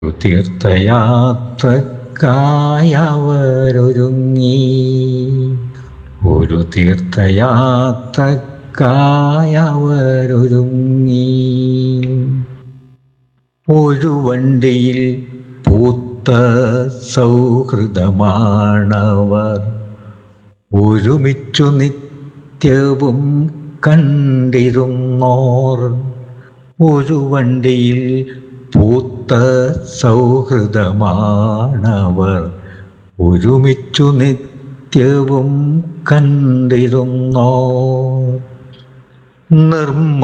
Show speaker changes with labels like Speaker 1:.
Speaker 1: തീർത്ഥയാത്രക്കായവരൊരുങ്ങി ഒരു തീർത്ഥയാത്രക്കായവരൊരുങ്ങി ഒരു വണ്ടിയിൽ പൂത്ത സൗഹൃദമാണവർ ഒരുമിച്ചു നിത്യവും കണ്ടിരുന്നോർ ഒരു വണ്ടിയിൽ പൂത്ത സൗഹൃദമാണവർ ഒരുമിച്ചു നിത്യവും കണ്ടിരുന്നോർ നിർമ്മ